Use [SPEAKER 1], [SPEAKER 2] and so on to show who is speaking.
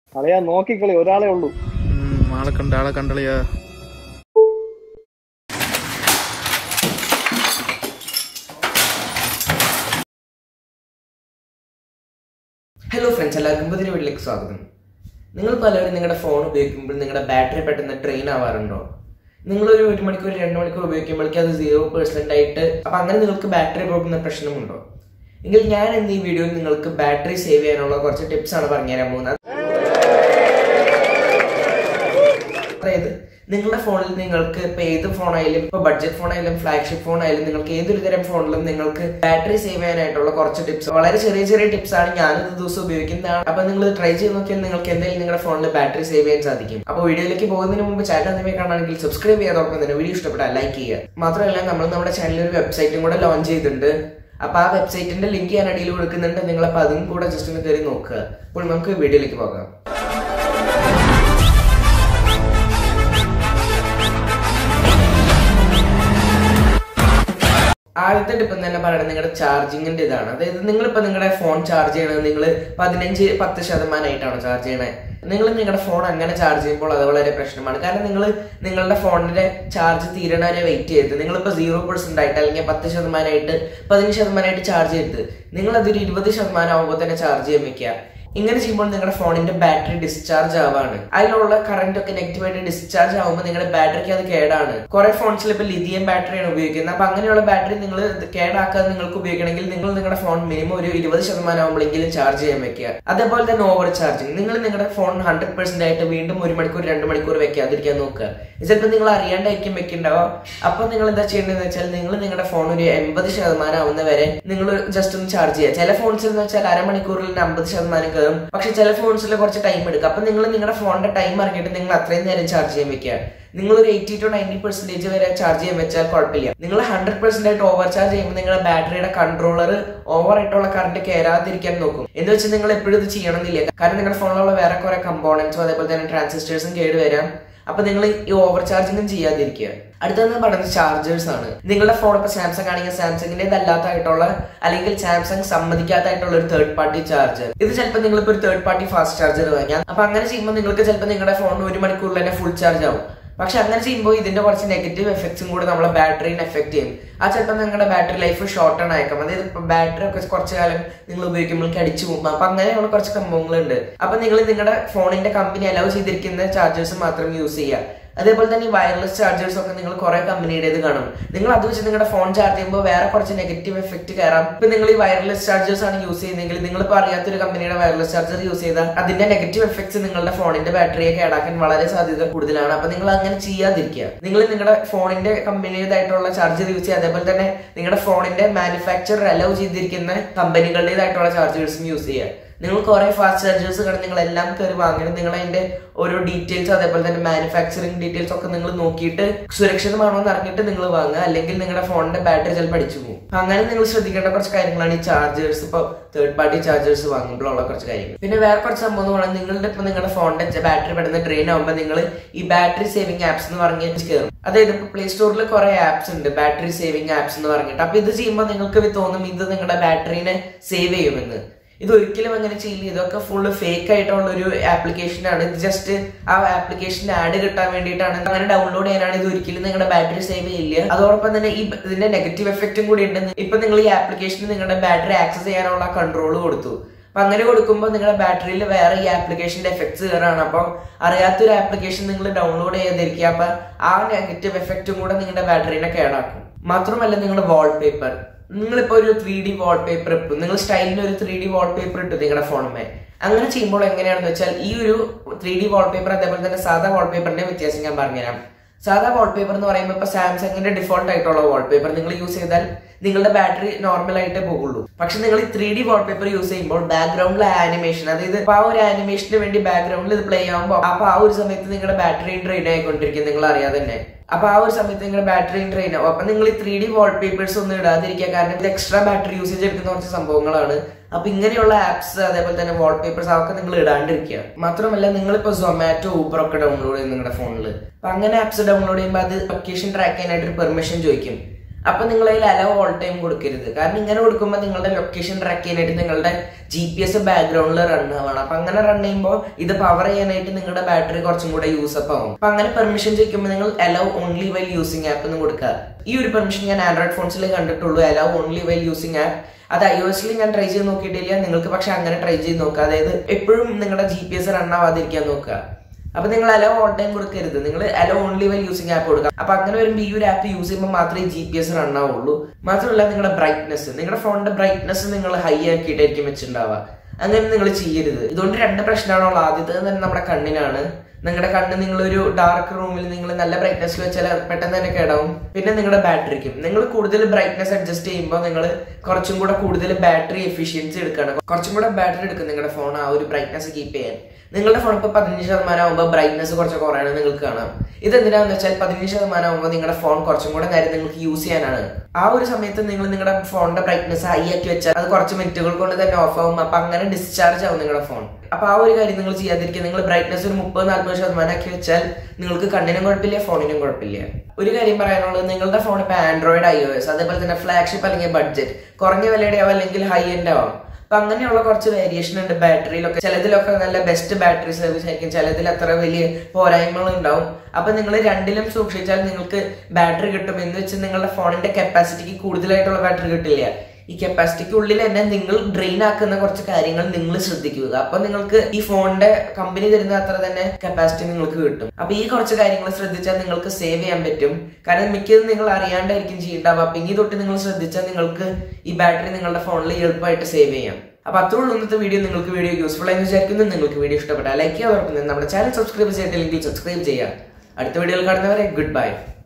[SPEAKER 1] അളയാ നോക്കിക്കളി ഒരാളെ ഉള്ളൂ
[SPEAKER 2] ഉം, ആളെ കണ്ട ആളെ കണ്ടളിയാ
[SPEAKER 3] ഹലോ ഫ്രണ്ട്സ് എല്ലാവർക്കും പുതിയ വീട്ടിലേക്ക് സ്വാഗതം നിങ്ങൾ പലരും നിങ്ങളുടെ ഫോൺ ഉപയോഗിക്കുമ്പോൾ നിങ്ങളുടെ ബാറ്ററി പെട്ടെന്ന് ഡ്രെയിൻ ആവാറുണ്ടോ നിങ്ങളൊരു ഒരു മണിക്കൂർ രണ്ട് മണിക്കൂർ ഉപയോഗിക്കുമ്പോഴേക്കും അത് സീറോ പെർസെന്റ് ആയിട്ട് അപ്പൊ അങ്ങനെ നിങ്ങൾക്ക് ബാറ്ററി പോകുന്ന പ്രശ്നമുണ്ടോ എങ്കിൽ ഞാൻ ഇന്ന് ഈ വീഡിയോയിൽ നിങ്ങൾക്ക് ബാറ്ററി സേവ് ചെയ്യാനുള്ള കുറച്ച് ടിപ്സ് ആണ് പറഞ്ഞുതരാൻ പോകുന്നത് അതായത് നിങ്ങളുടെ ഫോണിൽ നിങ്ങൾക്ക് ഇപ്പൊ ഏത് ഫോണായാലും ഇപ്പൊ ബഡ്ജറ്റ് ഫോണായാലും ഫ്ലാഗ്ഷിപ്പ് ഫോൺ ആയാലും നിങ്ങൾക്ക് ഏതൊരു തരം ഫോണിലും നിങ്ങൾക്ക് ബാറ്ററി സേവ് ചെയ്യാനായിട്ടുള്ള കുറച്ച് ടിപ്സ് വളരെ ചെറിയ ചെറിയ ടിപ്സ് ആണ് ഞാനിത് ദിവസം ഉപയോഗിക്കുന്നതാണ് അപ്പൊ നിങ്ങൾ ട്രൈ ചെയ്ത് നോക്കിയാൽ നിങ്ങൾക്ക് എന്തായാലും നിങ്ങളുടെ ഫോണിൽ ബാറ്ററി സേവ് ചെയ്യാൻ സാധിക്കും അപ്പോൾ വീഡിയോയിലേക്ക് പോകുന്നതിന് മുമ്പ് ചാനൽ ആദ്യമേ കാണുകയാണെങ്കിൽ സബ്സ്ക്രൈബ് ചെയ്യാതോടൊപ്പം തന്നെ വീഡിയോ ഇഷ്ടപ്പെട്ടാൽ ലൈക്ക് ചെയ്യുക മാത്രമല്ല നമ്മൾ നമ്മുടെ ചാനലിൽ ഒരു വെബ്സൈറ്റും കൂടെ ലോഞ്ച് ചെയ്തിട്ടുണ്ട് അപ്പൊ ആ വെബ്സൈറ്റിന്റെ ലിങ്ക് ഞാൻ അടിയിൽ കൊടുക്കുന്നുണ്ട് നിങ്ങൾ അപ്പൊ അതും കൂടെ ജസ്റ്റ് ഒന്ന് കയറി നോക്കുക അപ്പോൾ നമുക്ക് വീഡിയോയിലേക്ക് പോകാം ആദ്യത്തെ ടിപ്പ് തന്നെ പറയുന്നത് നിങ്ങളുടെ ചാർജിങ്ങിന്റെ ഇതാണ് അതായത് നിങ്ങളിപ്പോ നിങ്ങളുടെ ഫോൺ ചാർജ് ചെയ്യണത് നിങ്ങൾ പതിനഞ്ച് പത്ത് ശതമാനമായിട്ടാണ് ചാർജ് ചെയ്യണത് നിങ്ങൾ നിങ്ങളുടെ ഫോൺ അങ്ങനെ ചാർജ് ചെയ്യുമ്പോൾ അത് വളരെ പ്രശ്നമാണ് കാരണം നിങ്ങൾ നിങ്ങളുടെ ഫോണിന്റെ ചാർജ് തീരണ വരെ വെയിറ്റ് ചെയ്ത് നിങ്ങളിപ്പോൾ സീറോ പെർസെന്റ് ആയിട്ട് അല്ലെങ്കിൽ പത്ത് ശതമാനമായിട്ട് പതിനഞ്ച് ശതമാനമായിട്ട് ചാർജ് ചെയ്ത് നിങ്ങൾ അതൊരു ഇരുപത് ശതമാനം ആകുമ്പോൾ തന്നെ ചാർജ് ചെയ്യാൻ വെക്കുക ഇങ്ങനെ ചെയ്യുമ്പോൾ നിങ്ങളുടെ ഫോണിന്റെ ബാറ്ററി ഡിസ്ചാർജ് ആവാണ് അതിലുള്ള കറന്റ് ഒക്കെ നെഗറ്റീവായിട്ട് ഡിസ്ചാർജ് ആവുമ്പോൾ നിങ്ങളുടെ ബാറ്ററിക്ക് അത് കേടാണ് കുറെ ഫോൺസിൽ ഇപ്പൊ ലിഥിയം ബാറ്ററിയാണ് ഉപയോഗിക്കുന്നത് അപ്പൊ അങ്ങനെയുള്ള ബാറ്ററി നിങ്ങൾ കേടാക്കാതെ നിങ്ങൾക്ക് ഉപയോഗിക്കണമെങ്കിൽ നിങ്ങൾ നിങ്ങളുടെ ഫോൺ മിനിമം ഒരു ഇരുപത് ശതമാനം ആകുമ്പോഴെങ്കിലും ചാർജ് ചെയ്യാൻ വെക്കുക അതേപോലെ തന്നെ ഓവർ ചാർജിങ് നിങ്ങൾ നിങ്ങളുടെ ഫോൺ ഹൺഡ്രഡ് പെർസെന്റ് ആയിട്ട് വീണ്ടും ഒരു മണിക്കൂർ രണ്ട് മണിക്കൂർ വെക്കാതിരിക്കാൻ നോക്കുക ചിലപ്പോൾ നിങ്ങൾ അറിയാണ്ടായിരിക്കും വെക്കുന്നുണ്ടാവുക അപ്പൊ നിങ്ങൾ എന്താ ചെയ്യേണ്ടതെന്ന് വെച്ചാൽ നിങ്ങൾ നിങ്ങളുടെ ഫോൺ ഒരു എൺപത് ശതമാനം ആവുന്ന വരെ നിങ്ങൾ ജസ്റ്റ് ഒന്ന് ചാർജ് ചെയ്യുക ചില ഫോൺസിൽ എന്ന് വെച്ചാൽ അരമണിക്കൂറിൽ തന്നെ അമ്പത് ശതമാനം കയറും പക്ഷെ ചില ഫോൺസിൽ കുറച്ച് ടൈം എടുക്കും അപ്പൊ നിങ്ങൾ നിങ്ങളുടെ ഫോണിന്റെ ടൈം അറിഞ്ഞിട്ട് നിങ്ങൾ അത്രയും നേരം ചാർജ് ചെയ്യാൻ വെക്കുക നിങ്ങൾ ഒരു എയ്റ്റി ടു നയൻറ്റി പെർസെന്റേജ് വരെ ചാർജ് ചെയ്യാൻ വെച്ചാൽ കുഴപ്പമില്ല നിങ്ങൾ ഹൺഡ്രഡ് പെർസെന്റ് ആയിട്ട് ഓവർ ചാർജ് ചെയ്യുമ്പോൾ നിങ്ങളുടെ ബാറ്ററിയുടെ കൺട്രോളർ ഓവർ ആയിട്ടുള്ള കറണ്ട് കയറാതിരിക്കാൻ നോക്കും എന്ന് വെച്ചാൽ നിങ്ങൾ എപ്പോഴും ഇത് ചെയ്യണമെന്നില്ല കാരണം നിങ്ങളുടെ ഫോണിലുള്ള വേറെ കുറെ കമ്പോണൻസും അതേപോലെ തന്നെ ട്രാൻസിസ്റ്റേഴ്സും കേട് വരാം അപ്പൊ നിങ്ങൾ ഈ ഓവർ ചാർജിങ്ങും ചെയ്യാതിരിക്കുക അടുത്തതെന്ന് പറയുന്നത് ചാർജേഴ്സ് ആണ് നിങ്ങളുടെ ഫോൺ ഇപ്പൊ സാംസങ് ആണെങ്കിൽ സാംസങ്ങിന്റെ അല്ലാത്തായിട്ടുള്ള അല്ലെങ്കിൽ സാംസങ് സമ്മതിക്കാത്തായിട്ടുള്ള ഒരു തേർഡ് പാർട്ടി ചാർജർ ഇത് ചിലപ്പോൾ നിങ്ങളിപ്പോ ഒരു തേർഡ് പാർട്ടി ഫാസ്റ്റ് ചാർജർ വാങ്ങിയാൽ അപ്പൊ അങ്ങനെ ചെയ്യുമ്പോൾ നിങ്ങൾക്ക് ചിലപ്പോൾ നിങ്ങളുടെ ഫോൺ ഒരു മണിക്കൂറിൽ തന്നെ ഫുൾ ചാർജ് ആവും പക്ഷെ അങ്ങനെ ചെയ്യുമ്പോൾ ഇതിന്റെ കുറച്ച് നെഗറ്റീവ് എഫക്ട്സും കൂടെ നമ്മളെ ബാറ്ററിനെ എഫക്ട് ചെയ്യും ആ ചിലപ്പോൾ നിങ്ങളുടെ ബാറ്ററി ലൈഫ് ഷോർട്ടൺ ആയേക്കാം അതായത് ഇപ്പൊ ബാറ്ററി ഒക്കെ കുറച്ച് കാലം നിങ്ങൾ ഉപയോഗിക്കുമ്പോഴേക്ക് അടിച്ചു പോകും അപ്പൊ അങ്ങനെയുള്ള കുറച്ച് സംഭവങ്ങളുണ്ട് അപ്പൊ നിങ്ങൾ നിങ്ങളുടെ ഫോണിന്റെ കമ്പനി അലൗ ചെയ്തിരിക്കുന്ന ചാർജേഴ്സ് മാത്രം യൂസ് ചെയ്യുക അതേപോലെ തന്നെ ഈ വയർലെസ് ചാർജേഴ്സ് ഒക്കെ നിങ്ങൾ കുറെ കമ്പനിയുടേത് കാണും നിങ്ങൾ അത് വെച്ച് നിങ്ങളുടെ ഫോൺ ചാർജ് ചെയ്യുമ്പോൾ വേറെ കുറച്ച് നെഗറ്റീവ് എഫക്ട് കയറാം ഇപ്പൊ നിങ്ങൾ ഈ വയർലെസ് ചാർജേഴ്സ് ആണ് യൂസ് ചെയ്യുന്നതെങ്കിൽ നിങ്ങൾ ഇപ്പോൾ അറിയാത്തൊരു കമ്പനിയുടെ വയർലെസ് ചാർജർ യൂസ് ചെയ്താൽ അതിന്റെ നെഗറ്റീവ് എഫക്ട്സ് നിങ്ങളുടെ ഫോണിന്റെ ബാറ്ററിയെ കേടാക്കാൻ വളരെ സാധ്യത കൂടുതലാണ് അപ്പൊ നിങ്ങൾ അങ്ങനെ ചെയ്യാതിരിക്കുക നിങ്ങൾ നിങ്ങളുടെ ഫോണിന്റെ കമ്പനിയുടേതായിട്ടുള്ള ചാർജർ യൂസ് ചെയ്യുക അതേപോലെ തന്നെ നിങ്ങളുടെ ഫോണിന്റെ മാനുഫാക്ചർ അലൗ ചെയ്തിരിക്കുന്ന കമ്പനികളുടേതായിട്ടുള്ള ചാർജേഴ്സും യൂസ് ചെയ്യുക നിങ്ങൾ കുറെ ഫാസ്റ്റ് ചാർജേഴ്സ് കണ്ട് നിങ്ങൾ എല്ലാം കയറി വാങ്ങണം നിങ്ങൾ അതിന്റെ ഓരോ ഡീറ്റെയിൽസ് അതേപോലെ തന്നെ മാനുഫാക്ചറിങ് ഡീറ്റെയിൽസ് ഒക്കെ നിങ്ങൾ നോക്കിയിട്ട് സുരക്ഷിതമാണോ എന്ന് അറിഞ്ഞിട്ട് നിങ്ങൾ വാങ്ങുക അല്ലെങ്കിൽ നിങ്ങളുടെ ഫോണിന്റെ ബാറ്ററി ചിലപ്പോൾ അടിച്ചു പോകും അങ്ങനെ നിങ്ങൾ ശ്രദ്ധിക്കേണ്ട കുറച്ച് കാര്യങ്ങളാണ് ഈ ചാർജേഴ്സ് ഇപ്പോൾ തേർഡ് പാർട്ടി ചാർജേഴ്സ് വാങ്ങുമ്പോഴുള്ള കുറച്ച് കാര്യങ്ങൾ പിന്നെ വേറെ കുറച്ച് സംഭവം എന്ന് പറഞ്ഞാൽ നിങ്ങളുടെ ഇപ്പൊ നിങ്ങളുടെ ഫോണിന്റെ ബാറ്ററി പെടുന്ന ഡ്രെയിൻ ആകുമ്പോൾ നിങ്ങൾ ഈ ബാറ്ററി സേവിങ് ആപ്സ് എന്ന് പറഞ്ഞ് കയറും അതായത് ഇപ്പൊ പ്ലേ സ്റ്റോറിൽ കുറെ ആപ്സ് ഉണ്ട് ബാറ്ററി സേവിങ് ആപ്സ് എന്ന് പറഞ്ഞിട്ട് അപ്പൊ ഇത് ചെയ്യുമ്പോൾ നിങ്ങൾക്ക് തോന്നും ഇത് നിങ്ങളുടെ ബാറ്ററിനെ സേവ് ചെയ്യുമെന്ന് ഇത് ഒരിക്കലും അങ്ങനെ ചെയ്യില്ല ഇതൊക്കെ ഫുള്ള് ഫേക്ക് ആയിട്ടുള്ള ഒരു ആപ്ലിക്കേഷൻ ആണ് ഇത് ജസ്റ്റ് ആ ആപ്ലിക്കേഷന്റെ ആഡ് കിട്ടാൻ വേണ്ടിയിട്ടാണ് അങ്ങനെ ഡൗൺലോഡ് ചെയ്യാനാണ് ഇത് ഒരിക്കലും നിങ്ങളുടെ ബാറ്ററി സേവ് ചെയ്യില്ല അതോടൊപ്പം തന്നെ ഈ ഇതിന്റെ നെഗറ്റീവ് എഫക്റ്റും കൂടി ഉണ്ട് ഇപ്പൊ നിങ്ങൾ ഈ ആപ്ലിക്കേഷന് നിങ്ങളുടെ ബാറ്ററി ആക്സസ് ചെയ്യാനുള്ള കൺട്രോൾ കൊടുത്തു അപ്പൊ അങ്ങനെ കൊടുക്കുമ്പോൾ നിങ്ങളുടെ ബാറ്ററിയിൽ വേറെ ഈ ആപ്ലിക്കേഷന്റെ എഫക്ട്സ് കയറാണ് അപ്പം അറിയാത്തൊരു ആപ്ലിക്കേഷൻ നിങ്ങൾ ഡൗൺലോഡ് ചെയ്യാതിരിക്കുക അപ്പൊ ആ നെഗറ്റീവ് എഫക്റ്റും കൂടെ നിങ്ങളുടെ ബാറ്ററിനെ കേടാക്കും മാത്രമല്ല നിങ്ങളുടെ വാൾപേപ്പർ നിങ്ങളിപ്പോ ഒരു ത്രീ ഡി വാൾപേപ്പർ ഇട്ടു നിങ്ങൾ സ്റ്റൈലിന് ഒരു ത്രീ ഡി വാൾപേപ്പർ ഇട്ടു നിങ്ങളുടെ ഫോണുമേ അങ്ങനെ ചെയ്യുമ്പോൾ എങ്ങനെയാണെന്ന് വെച്ചാൽ ഈ ഒരു ത്രീ ഡി വാൾപേപ്പർ അതേപോലെ തന്നെ സാധാ വാൾപേപ്പറിന്റെ വ്യത്യാസം ഞാൻ പറഞ്ഞുതരാം സാധാ വാൾപേപ്പർ എന്ന് പറയുമ്പോൾ ഇപ്പൊ സാംസങ്ങിന്റെ ഡിഫോൾട്ട് ആയിട്ടുള്ള വാൾപേപ്പർ നിങ്ങൾ യൂസ് ചെയ്താൽ നിങ്ങളുടെ ബാറ്ററി നോർമൽ ആയിട്ടേ പോകുള്ളൂ പക്ഷെ നിങ്ങൾ ഈ ത്രീ ഡി വാൾപേപ്പർ യൂസ് ചെയ്യുമ്പോൾ ബാക്ക്ഗ്രൗണ്ടിലെ ആനിമേഷൻ അതായത് ഇപ്പൊ ആ ഒരു ആനിമേഷന് വേണ്ടി ബാക്ക്ഗ്രൗണ്ടിൽ ഇത് പ്ലേ ആകുമ്പോൾ അപ്പൊ ആ ഒരു സമയത്ത് നിങ്ങളുടെ ബാറ്ററി ഡ്രെയിൻ ആയിക്കൊണ്ടിരിക്കും നിങ്ങൾ അറിയാതെ തന്നെ അപ്പൊ ആ ഒരു സമയത്ത് നിങ്ങളുടെ ബാറ്ററി ഡ്രെയിൻ ആവും അപ്പൊ നിങ്ങൾ ഈ ത്രീ ഡി വാൾപേപ്പേഴ്സ് ഒന്നും ഇടാതിരിക്കുക കാരണം ഇത് എക്സ്ട്രാ ബാറ്ററി യൂസേജ് എടുക്കുന്ന കുറച്ച് സംഭവങ്ങളാണ് അപ്പൊ ഇങ്ങനെയുള്ള ആപ്സ് അതേപോലെ തന്നെ വാൾപേപ്പേഴ്സ് അതൊക്കെ നിങ്ങൾ ഇടാണ്ടിരിക്കുക മാത്രമല്ല നിങ്ങളിപ്പോ സൊമാറ്റോ ഊബർ ഒക്കെ ഡൗൺലോഡ് ചെയ്യും നിങ്ങളുടെ ഫോണിൽ അപ്പൊ അങ്ങനെ ആപ്സ് ഡൗൺലോഡ് ചെയ്യുമ്പോൾ അത് ലൊക്കേഷൻ ട്രാക്ക് ചെയ്യാനായിട്ട് ഒരു പെർമിഷൻ ചോദിക്കും അപ്പൊ നിങ്ങൾ അതിൽ അലോ ഓൾ ടൈം കൊടുക്കരുത് കാരണം ഇങ്ങനെ കൊടുക്കുമ്പോൾ നിങ്ങളുടെ ലൊക്കേഷൻ ട്രാക്ക് ചെയ്യാനായിട്ട് നിങ്ങളുടെ ജി പി എസ് ബാക്ക്ഗ്രൗണ്ടിൽ റൺ ആവണം അപ്പൊ അങ്ങനെ റൺ ചെയ്യുമ്പോൾ ഇത് പവർ ചെയ്യാനായിട്ട് നിങ്ങളുടെ ബാറ്ററി കുറച്ചും കൂടെ യൂസ് അപ്പ് ആവും അപ്പൊ അങ്ങനെ പെർമിഷൻ ചോദിക്കുമ്പോൾ നിങ്ങൾ allow only while using app എന്ന് കൊടുക്കുക ഈ ഒരു പെർമിഷൻ ഞാൻ ആൻഡ്രോയിഡ് ഫോൺസിൽ കണ്ടിട്ടുള്ളൂ allow only while using app അത് ഐ ഒ എസിൽ ഞാൻ ട്രൈ ചെയ്ത് നോക്കിയിട്ടില്ല നിങ്ങൾക്ക് പക്ഷെ അങ്ങനെ ട്രൈ ചെയ്ത് നോക്കുക അതായത് എപ്പോഴും നിങ്ങളുടെ ജി പി എസ് റൺ ആവാതിരിക്കാൻ നോക്കുക അപ്പൊ നിങ്ങൾ അലോ ഓൺ ടൈം കൊടുക്കരുത് നിങ്ങൾ allow only while using app കൊടുക്കുക അപ്പൊ അങ്ങനെ വരുമ്പോൾ ഈ ഒരു ആപ്പ് യൂസ് ചെയ്യുമ്പോൾ മാത്രമേ ജി പി എസ് റൺ ആവുള്ളൂ മാത്രമല്ല നിങ്ങളുടെ ബ്രൈറ്റ്നസ് നിങ്ങളുടെ ഫോണിന്റെ ബ്രൈറ്റ്നസ് നിങ്ങൾ ഹൈ ആക്കിയിട്ടായിരിക്കും വെച്ചിട്ടുണ്ടാവുക അങ്ങനെ നിങ്ങൾ ചെയ്യരുത് ഇതുകൊണ്ട് രണ്ട് പ്രശ്നമാണുള്ളത് ആദ്യത്തെ തന്നെ നമ്മുടെ കണ്ണിനാണ് നിങ്ങളുടെ കണ്ണ് നിങ്ങളൊരു ഡാർക്ക് റൂമിൽ നിങ്ങൾ നല്ല ബ്രൈറ്റ്നസ്സിൽ വെച്ചാൽ പെട്ടെന്ന് തന്നെ കേടാവും പിന്നെ നിങ്ങളുടെ ബാറ്ററിക്കും നിങ്ങൾ കൂടുതൽ ബ്രൈറ്റ്നസ് അഡ്ജസ്റ്റ് ചെയ്യുമ്പോൾ നിങ്ങൾ കുറച്ചും കൂടെ കൂടുതൽ ബാറ്ററി എഫിഷ്യൻസി എടുക്കണം കുറച്ചും കൂടെ ബാറ്ററി എടുക്കും നിങ്ങളുടെ ഫോൺ ആ ഒരു ബ്രൈറ്റ്നസ് കീപ്പ് ചെയ്യാൻ നിങ്ങളുടെ ഫോൺ ഇപ്പോൾ പതിനഞ്ച് ശതമാനം ആകുമ്പോൾ ബ്രൈറ്റ്നസ് കുറച്ച് കുറയണം നിങ്ങൾക്ക് കാണാം ഇതെന്തിനാന്ന് വെച്ചാൽ പതിനഞ്ച് ശതമാനം ആകുമ്പോൾ നിങ്ങളുടെ ഫോൺ കുറച്ചും കൂടെ നേരം നിങ്ങൾക്ക് യൂസ് ചെയ്യാനാണ് ആ ഒരു സമയത്ത് നിങ്ങൾ നിങ്ങളുടെ ഫോണിന്റെ ബ്രൈറ്റ്നസ് ഹൈ ആക്കി വെച്ചാൽ അത് കുറച്ച് മിനിറ്റുകൾ കൊണ്ട് തന്നെ ഓഫ് ആവും അപ്പൊ അങ്ങനെ ഡിസ്ചാർജ് ആവും നിങ്ങളുടെ ഫോൺ അപ്പൊ ആ ഒരു കാര്യം നിങ്ങൾ ചെയ്യാതിരിക്കുക നിങ്ങൾ ബ്രൈറ്റ്നസ് ഒരു മുപ്പത് നാൽപ്പത് ശതമാനം ആക്കി വെച്ചാൽ നിങ്ങൾക്ക് കണ്ണിനും കുഴപ്പമില്ല ഫോണിനും കുഴപ്പമില്ല ഒരു കാര്യം പറയാനുള്ളത് നിങ്ങളുടെ ഫോൺ ഇപ്പൊ ആൻഡ്രോയിഡ് ഐ ഒ എസ് അതേപോലെ തന്നെ ഫ്ലാഗ്ഷിപ്പ് അല്ലെങ്കിൽ ബഡ്ജറ്റ് കുറഞ്ഞ വിലയുടെ ആവാം അല്ലെങ്കിൽ ഹൈ എൻഡ് ആവാം അപ്പൊ അങ്ങനെയുള്ള കുറച്ച് വേരിയേഷൻ ഉണ്ട് ബാറ്ററിയിലൊക്കെ ചിലതിലൊക്കെ നല്ല ബെസ്റ്റ് ബാറ്ററി സർവീസ് ആയിരിക്കും ചിലതിൽ അത്ര വലിയ പോരായ്മകൾ ഉണ്ടാവും അപ്പൊ നിങ്ങൾ രണ്ടിലും സൂക്ഷിച്ചാൽ നിങ്ങൾക്ക് ബാറ്ററി കിട്ടും എന്ന് വെച്ച് നിങ്ങളുടെ ഫോണിന്റെ കപ്പാസിറ്റിക്ക് കൂടുതലായിട്ടുള്ള ബാറ്ററി കിട്ടില്ല ഈ കപ്പാസിറ്റിക്ക് ഉള്ളിൽ തന്നെ നിങ്ങൾ ഡ്രെയിൻ ആക്കുന്ന കുറച്ച് കാര്യങ്ങൾ നിങ്ങൾ ശ്രദ്ധിക്കുക അപ്പൊ നിങ്ങൾക്ക് ഈ ഫോണിന്റെ കമ്പനി തരുന്ന അത്ര തന്നെ കപ്പാസിറ്റി നിങ്ങൾക്ക് കിട്ടും അപ്പൊ ഈ കുറച്ച് കാര്യങ്ങൾ ശ്രദ്ധിച്ചാൽ നിങ്ങൾക്ക് സേവ് ചെയ്യാൻ പറ്റും കാരണം മിക്കതും നിങ്ങൾ അറിയാണ്ടായിരിക്കും ചെയ്യേണ്ടാവുക അപ്പൊ ഇനി തൊട്ട് നിങ്ങൾ ശ്രദ്ധിച്ചാൽ നിങ്ങൾക്ക് ഈ ബാറ്ററി നിങ്ങളുടെ ഫോണിൽ എളുപ്പമായിട്ട് സേവ് ചെയ്യാം അപ്പൊ അത്രയുള്ള ഇന്നത്തെ വീഡിയോ നിങ്ങൾക്ക് വീഡിയോ യൂസ്ഫുൾ ആയി വിചാരിക്കുന്നു നിങ്ങൾക്ക് വീഡിയോ ഇഷ്ടപ്പെട്ടാൽ ലൈക്ക് ചെയ്യാൻ ഓർക്കുന്നത് നമ്മുടെ ചാനൽ സബ്സ്ക്രൈബ് ചെയ്തിട്ടില്ലെങ്കിൽ സബ്സ്ക്രൈബ് ചെയ്യുക അടുത്ത വീഡിയോയിൽ കാണുന്നവരെ ഗുഡ് ബൈ